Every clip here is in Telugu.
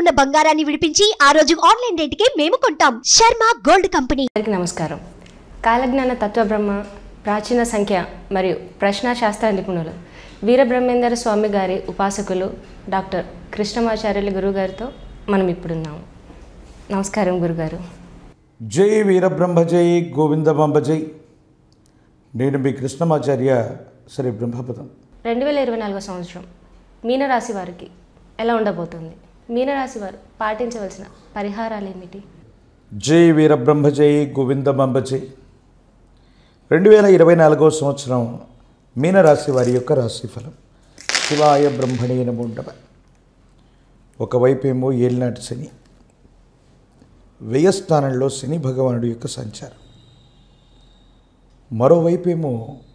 ఉన్న బంగారాన్ని విడిపించి ఆ రోజు ఆన్లైన్ రేటుకే మేము కొంటాం శర్మ గోల్డ్ కంపెనీ అందరికీ నమస్కారం కాలజ్ఞాన తత్వబ్రహ్మ ప్రాచీన సంఖ్య మరియు ప్రశ్న శాస్త్ర నిపుణులు వీరబ్రహ్మేందర స్వామి గారి ఉపాసకులు డాక్టర్ కృష్ణమాచార్యులు గురుగారితో మనం ఇప్పుడున్నాము నమస్కారం గురుగారు జై వీరబ్రహ్మ జై గోవిందమాంబ జై నేను మీ కృష్ణమాచార్య శ్రీ బ్రహ్మపదం రెండు వేల ఇరవై నాలుగో సంవత్సరం మీనరాశి వారికి ఎలా ఉండబోతుంది మీనరాశి వారు పాటించవలసిన పరిహారాలు ఏమిటి జై వీరబ్రహ్మ జై గోవిందమాంబ జై రెండు వేల ఇరవై నాలుగో సంవత్సరం మీనరాశి వారి యొక్క రాశిఫలం శివాయ బ్రహ్మణే నమోండవ ఒకవైపేమో ఏలినాటి శని వ్యయస్థానంలో శని భగవానుడి యొక్క సంచారం మరోవైపేమో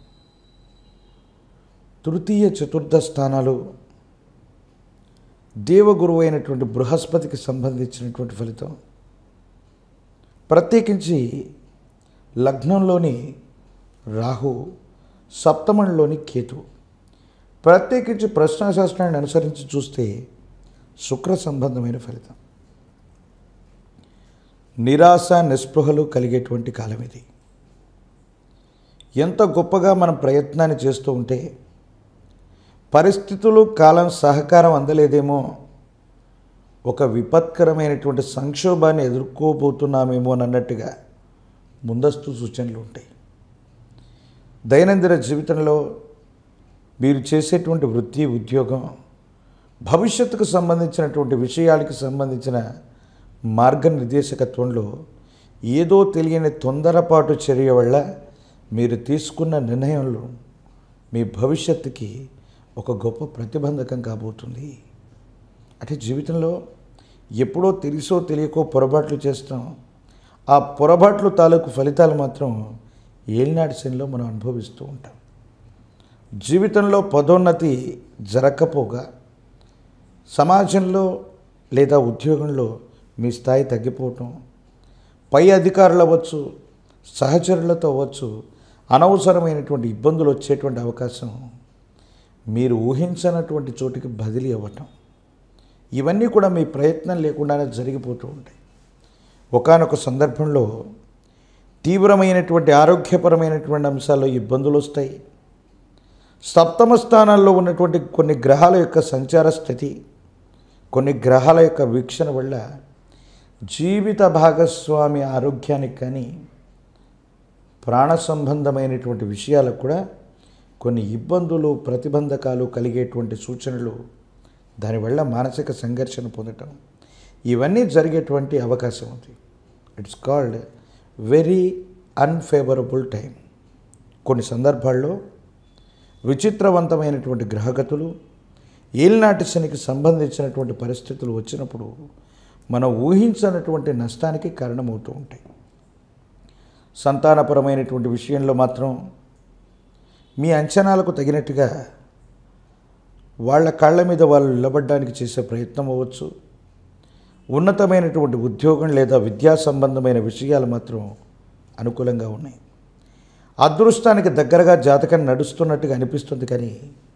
తృతీయ చతుర్థ స్థానాలు దేవగురువు అయినటువంటి బృహస్పతికి సంబంధించినటువంటి ఫలితం ప్రత్యేకించి లగ్నంలోని రాహు సప్తమంలోని కేతు ప్రత్యేకించి ప్రశ్నాశాస్త్రాన్ని అనుసరించి చూస్తే శుక్ర సంబంధమైన ఫలితం నిరాశ నిస్పృహలు కలిగేటువంటి కాలం ఇది ఎంత గొప్పగా మనం ప్రయత్నాన్ని చేస్తూ ఉంటే పరిస్థితులు కాలం సహకారం అందలేదేమో ఒక విపత్కరమైనటువంటి సంక్షోభాన్ని ఎదుర్కోబోతున్నామేమో అని అన్నట్టుగా ముందస్తు సూచనలు ఉంటాయి దైనందిన జీవితంలో మీరు చేసేటువంటి వృత్తి ఉద్యోగం భవిష్యత్తుకు సంబంధించినటువంటి విషయాలకు సంబంధించిన మార్గనిర్దేశకత్వంలో ఏదో తెలియని తొందరపాటు చర్య వల్ల మీరు తీసుకున్న నిర్ణయంలో మీ భవిష్యత్తుకి ఒక గొప్ప ప్రతిబంధకం కాబోతుంది అంటే జీవితంలో ఎప్పుడో తెలుసో తెలియకో పొరపాట్లు చేస్తాం ఆ పొరపాట్లు తాలూకు ఫలితాలు మాత్రం ఏలినాటి శనిలో మనం అనుభవిస్తూ ఉంటాం జీవితంలో పదోన్నతి జరగకపోగా సమాజంలో లేదా ఉద్యోగంలో మీ స్థాయి తగ్గిపోవటం పై అధికారులు అవ్వచ్చు సహచరులతో అవ్వచ్చు అనవసరమైనటువంటి ఇబ్బందులు వచ్చేటువంటి అవకాశం మీరు ఊహించనటువంటి చోటికి బదిలీ అవ్వటం ఇవన్నీ కూడా మీ ప్రయత్నం లేకుండానే జరిగిపోతూ ఉంటాయి ఒకానొక సందర్భంలో తీవ్రమైనటువంటి ఆరోగ్యపరమైనటువంటి అంశాల్లో ఇబ్బందులు వస్తాయి సప్తమ స్థానాల్లో ఉన్నటువంటి కొన్ని గ్రహాల యొక్క సంచార స్థితి కొన్ని గ్రహాల యొక్క వీక్షణ వల్ల జీవిత భాగస్వామి ఆరోగ్యానికి కానీ ప్రాణ సంబంధమైనటువంటి విషయాలకు కూడా కొన్ని ఇబ్బందులు ప్రతిబంధకాలు కలిగేటువంటి సూచనలు దానివల్ల మానసిక సంఘర్షణ పొందటం ఇవన్నీ జరిగేటువంటి అవకాశం ఉంది it's called very unfavourable time కొన్ని సందర్భాల్లో విచిత్రవంతమైనటువంటి గ్రహగతులు ఏలినాటి శనికి సంబంధించినటువంటి పరిస్థితులు వచ్చినప్పుడు మనం ఊహించనటువంటి నష్టానికి కారణమవుతూ ఉంటాయి సంతానపరమైనటువంటి విషయంలో మాత్రం మీ అంచనాలకు తగినట్టుగా వాళ్ళ కాళ్ళ మీద వాళ్ళు నిలబడడానికి చేసే ప్రయత్నం అవ్వచ్చు ఉన్నతమైనటువంటి ఉద్యోగం లేదా విద్యా సంబంధమైన విషయాలు మాత్రం అనుకూలంగా ఉన్నాయి అదృష్టానికి దగ్గరగా జాతకం నడుస్తున్నట్టుగా అనిపిస్తుంది కానీ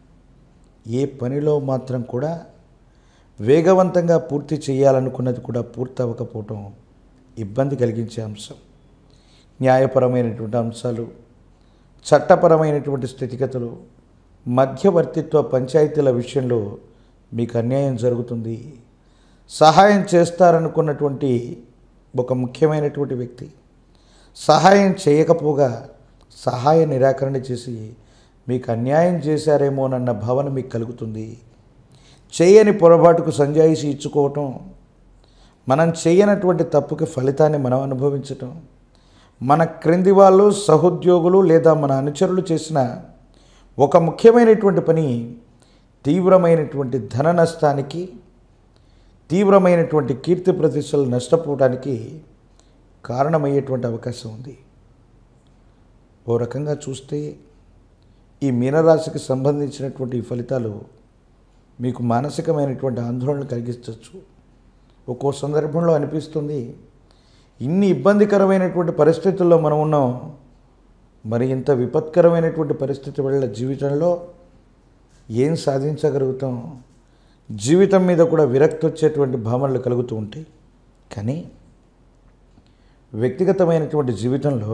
ఏ పనిలో మాత్రం కూడా వేగవంతంగా పూర్తి చేయాలనుకున్నది కూడా పూర్తి అవ్వకపోవటం ఇబ్బంది కలిగించే అంశం న్యాయపరమైనటువంటి అంశాలు చట్టపరమైనటువంటి స్థితిగతులు మధ్యవర్తిత్వ పంచాయతీల విషయంలో మీకు అన్యాయం జరుగుతుంది సహాయం చేస్తారనుకున్నటువంటి ఒక ముఖ్యమైనటువంటి వ్యక్తి సహాయం చేయకపోగా సహాయ నిరాకరణ చేసి మీకు అన్యాయం చేశారేమోనన్న భావన మీకు కలుగుతుంది చేయని పొరపాటుకు సంజాయిషి ఇచ్చుకోవటం మనం చేయనటువంటి తప్పుకి ఫలితాన్ని మనం అనుభవించటం మన క్రింది వాళ్ళు సహోద్యోగులు లేదా మన అనుచరులు చేసిన ఒక ముఖ్యమైనటువంటి పని తీవ్రమైనటువంటి ధన నష్టానికి తీవ్రమైనటువంటి కీర్తి ప్రతిష్టలు నష్టపోవడానికి కారణమయ్యేటువంటి అవకాశం ఉంది ఓ రకంగా చూస్తే ఈ మీనరాశికి సంబంధించినటువంటి ఈ ఫలితాలు మీకు మానసికమైనటువంటి ఆందోళన కలిగించవచ్చు ఒక్కో సందర్భంలో అనిపిస్తుంది ఇన్ని ఇబ్బందికరమైనటువంటి పరిస్థితుల్లో మనం ఉన్నాం మరి ఇంత విపత్కరమైనటువంటి పరిస్థితి వల్ల జీవితంలో ఏం సాధించగలుగుతాం జీవితం మీద కూడా విరక్తి వచ్చేటువంటి భావనలు కలుగుతూ ఉంటాయి కానీ వ్యక్తిగతమైనటువంటి జీవితంలో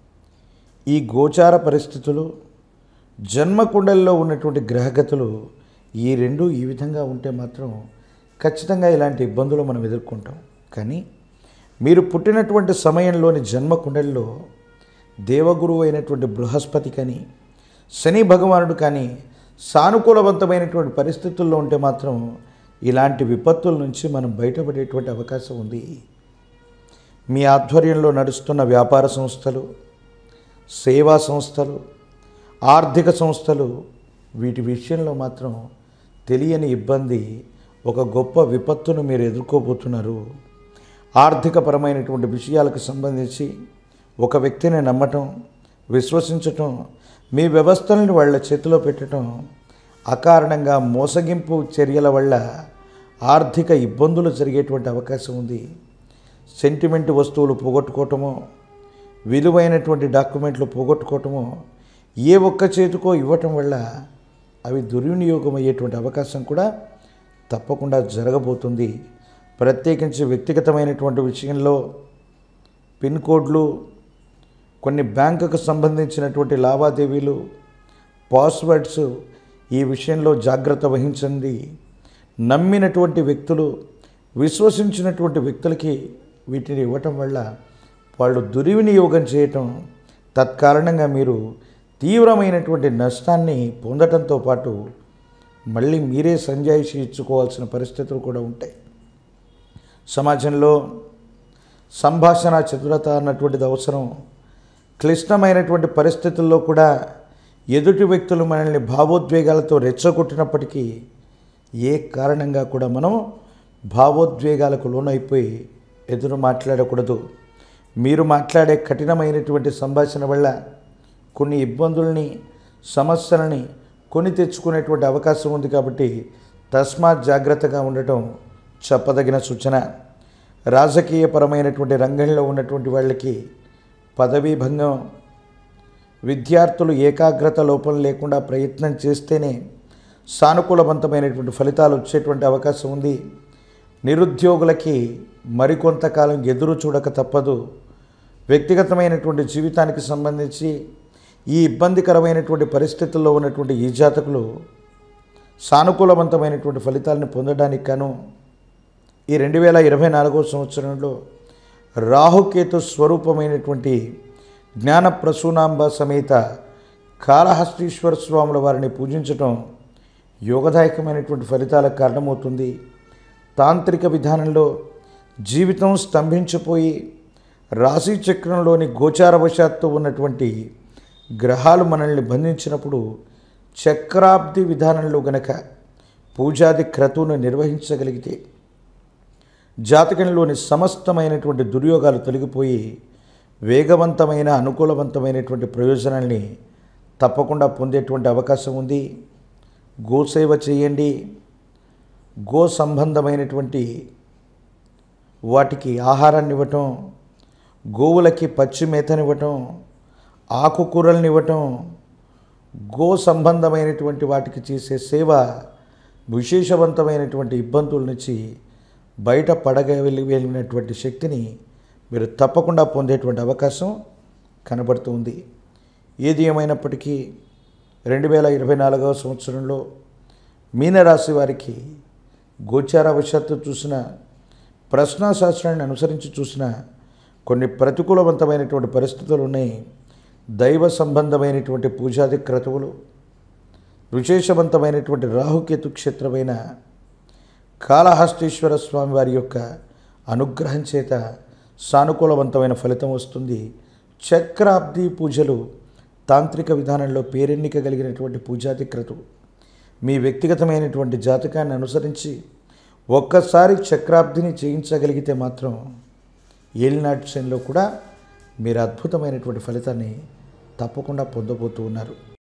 ఈ గోచార పరిస్థితులు జన్మకుండల్లో ఉన్నటువంటి గ్రహగతులు ఈ రెండు ఈ విధంగా ఉంటే మాత్రం ఖచ్చితంగా ఇలాంటి ఇబ్బందులు మనం ఎదుర్కొంటాం కానీ మీరు పుట్టినటువంటి సమయంలోని జన్మకుండల్లో దేవగురువు అయినటువంటి బృహస్పతి కానీ శని భగవానుడు కానీ సానుకూలవంతమైనటువంటి పరిస్థితుల్లో ఉంటే మాత్రం ఇలాంటి విపత్తుల నుంచి మనం బయటపడేటువంటి అవకాశం ఉంది మీ ఆధ్వర్యంలో నడుస్తున్న వ్యాపార సంస్థలు సేవా సంస్థలు ఆర్థిక సంస్థలు వీటి విషయంలో మాత్రం తెలియని ఇబ్బంది ఒక గొప్ప విపత్తును మీరు ఎదుర్కోబోతున్నారు ఆర్థికపరమైనటువంటి విషయాలకు సంబంధించి ఒక వ్యక్తిని నమ్మటం విశ్వసించటం మీ వ్యవస్థలను వాళ్ళ చేతిలో పెట్టడం అకారణంగా మోసగింపు చర్యల వల్ల ఆర్థిక ఇబ్బందులు జరిగేటువంటి అవకాశం ఉంది సెంటిమెంట్ వస్తువులు పోగొట్టుకోవటమో విలువైనటువంటి డాక్యుమెంట్లు పోగొట్టుకోవటమో ఏ ఒక్క చేతికో ఇవ్వటం వల్ల అవి దుర్వినియోగం అయ్యేటువంటి అవకాశం కూడా తప్పకుండా జరగబోతుంది ప్రత్యేకించి వ్యక్తిగతమైనటువంటి విషయంలో పిన్ కోడ్లు కొన్ని బ్యాంకుకు సంబంధించినటువంటి లావాదేవీలు పాస్వర్డ్స్ ఈ విషయంలో జాగ్రత్త వహించండి నమ్మినటువంటి వ్యక్తులు విశ్వసించినటువంటి వ్యక్తులకి వీటిని ఇవ్వటం వల్ల వాళ్ళు దుర్వినియోగం చేయటం తత్కారణంగా మీరు తీవ్రమైనటువంటి నష్టాన్ని పొందటంతో పాటు మళ్ళీ మీరే సంజాయిషి ఇచ్చుకోవాల్సిన పరిస్థితులు కూడా ఉంటాయి సమాజంలో సంభాషణ చతురత అన్నటువంటిది అవసరం క్లిష్టమైనటువంటి పరిస్థితుల్లో కూడా ఎదుటి వ్యక్తులు మనల్ని భావోద్వేగాలతో రెచ్చగొట్టినప్పటికీ ఏ కారణంగా కూడా మనం భావోద్వేగాలకు లోనైపోయి ఎదురు మాట్లాడకూడదు మీరు మాట్లాడే కఠినమైనటువంటి సంభాషణ వల్ల కొన్ని ఇబ్బందుల్ని సమస్యలని కొని తెచ్చుకునేటువంటి అవకాశం ఉంది కాబట్టి తస్మాత్ జాగ్రత్తగా ఉండటం చెప్పదగిన సూచన రాజకీయపరమైనటువంటి రంగంలో ఉన్నటువంటి వాళ్ళకి పదవీ భంగం విద్యార్థులు ఏకాగ్రత లోపం లేకుండా ప్రయత్నం చేస్తేనే సానుకూలవంతమైనటువంటి ఫలితాలు వచ్చేటువంటి అవకాశం ఉంది నిరుద్యోగులకి మరికొంతకాలం ఎదురు చూడక తప్పదు వ్యక్తిగతమైనటువంటి జీవితానికి సంబంధించి ఈ ఇబ్బందికరమైనటువంటి పరిస్థితుల్లో ఉన్నటువంటి ఈ జాతకులు సానుకూలవంతమైనటువంటి ఫలితాలను పొందడానికి గాను ఈ రెండు వేల ఇరవై నాలుగో సంవత్సరంలో రాహుకేతు స్వరూపమైనటువంటి జ్ఞాన ప్రసూనాంబ సమేత కాళహస్తీశ్వర స్వాముల వారిని పూజించటం యోగదాయకమైనటువంటి ఫలితాలకు కారణమవుతుంది తాంత్రిక విధానంలో జీవితం స్తంభించిపోయి రాశి చక్రంలోని గోచారవశాత్తు ఉన్నటువంటి గ్రహాలు మనల్ని బంధించినప్పుడు చక్రాబ్ది విధానంలో గనక పూజాది క్రతువును నిర్వహించగలిగితే జాతకంలోని సమస్తమైనటువంటి దుర్యోగాలు తొలగిపోయి వేగవంతమైన అనుకూలవంతమైనటువంటి ప్రయోజనాల్ని తప్పకుండా పొందేటువంటి అవకాశం ఉంది గోసేవ చేయండి గో సంబంధమైనటువంటి వాటికి ఆహారాన్ని ఇవ్వటం గోవులకి పచ్చి మేతనివ్వటం ఆకుకూరల్ని ఇవ్వటం గో సంబంధమైనటువంటి వాటికి చేసే సేవ విశేషవంతమైనటువంటి ఇబ్బందుల నుంచి బయట పడగలి వెళ్ళినటువంటి శక్తిని మీరు తప్పకుండా పొందేటువంటి అవకాశం కనబడుతుంది ఏది ఏమైనప్పటికీ రెండు వేల ఇరవై నాలుగవ సంవత్సరంలో మీనరాశి వారికి గోచారవశాత్తు చూసిన ప్రశ్నాశాస్త్రాన్ని అనుసరించి చూసిన కొన్ని ప్రతికూలవంతమైనటువంటి పరిస్థితులు ఉన్నాయి దైవ సంబంధమైనటువంటి పూజాది క్రతువులు విశేషవంతమైనటువంటి రాహుకేతు క్షేత్రమైన కాళహస్తీశ్వర స్వామి వారి యొక్క అనుగ్రహం చేత సానుకూలవంతమైన ఫలితం వస్తుంది చక్రాబ్ది పూజలు తాంత్రిక విధానంలో పేరెన్నిక కలిగినటువంటి పూజాది క్రతువు మీ వ్యక్తిగతమైనటువంటి జాతకాన్ని అనుసరించి ఒక్కసారి చక్రాబ్దిని చేయించగలిగితే మాత్రం ఏలినాటి శనిలో కూడా మీరు అద్భుతమైనటువంటి ఫలితాన్ని తప్పకుండా పొందబోతూ ఉన్నారు